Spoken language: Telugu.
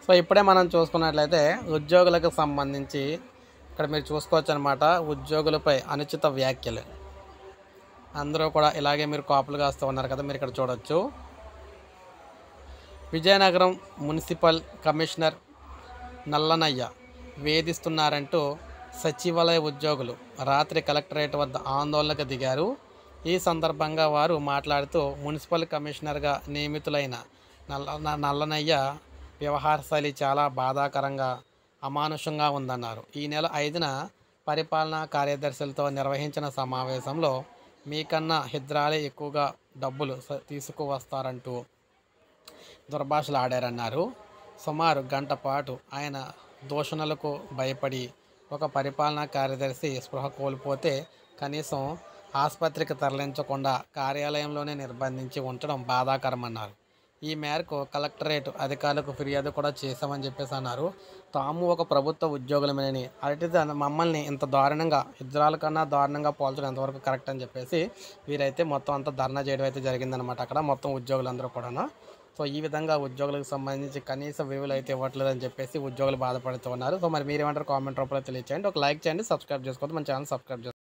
సో ఇప్పుడే మనం చూసుకున్నట్లయితే ఉద్యోగులకు సంబంధించి ఇక్కడ మీరు చూసుకోవచ్చు అనమాట ఉద్యోగులపై అనుచిత వ్యాఖ్యలు అందరూ కూడా ఇలాగే మీరు కాపులు కాస్తూ ఉన్నారు కదా మీరు ఇక్కడ చూడొచ్చు విజయనగరం మున్సిపల్ కమిషనర్ నల్లనయ్య వేధిస్తున్నారంటూ సచివాలయ ఉద్యోగులు రాత్రి కలెక్టరేట్ వద్ద ఆందోళనకు దిగారు ఈ సందర్భంగా వారు మాట్లాడుతూ మున్సిపల్ కమిషనర్గా నియమితులైన నల్ల నల్లనయ్య వ్యవహార శైలి చాలా బాధాకరంగా అమానుషంగా ఉందన్నారు ఈ నెల ఐదున పరిపాలనా కార్యదర్శులతో నిర్వహించిన సమావేశంలో మీకన్నా హిద్రాలే ఎక్కువగా డబ్బులు స- తీసుకువస్తారంటూ దుర్భాషలు ఆడారన్నారు సుమారు గంట పాటు ఆయన దూషణలకు భయపడి ఒక పరిపాలనా కార్యదర్శి స్పృహ కోల్పోతే కనీసం ఆసుపత్రికి తరలించకుండా కార్యాలయంలోనే నిర్బంధించి ఉంచడం బాధాకరమన్నారు ఈ మేరకు కలెక్టరేట్ అధికారులకు ఫిర్యాదు కూడా చేశామని చెప్పేసి అన్నారు తాము ఒక ప్రభుత్వ ఉద్యోగులమని అటు మమ్మల్ని ఇంత దారుణంగా ఇద్దరాల కన్నా దారుణంగా పోల్చడం ఎంతవరకు కరెక్ట్ అని చెప్పేసి వీరైతే మొత్తం అంతా ధర్నా చేయడం అయితే జరిగిందనమాట అక్కడ మొత్తం ఉద్యోగులందరూ కూడా సో ఈ విధంగా ఉద్యోగులకు సంబంధించి కనీస విలువలు అయితే ఇవ్వట్లేదని చెప్పేసి ఉద్యోగులు బాధపడుతూ ఉన్నారు సో మరి మీరేమంటారు కామెంట్ రూపంలో తెలియచేయండి ఒక లైక్ చేయండి సబ్స్క్రైబ్ చేసుకోవద్దు మన ఛానల్ సబ్స్క్రైబ్ చేసుకోండి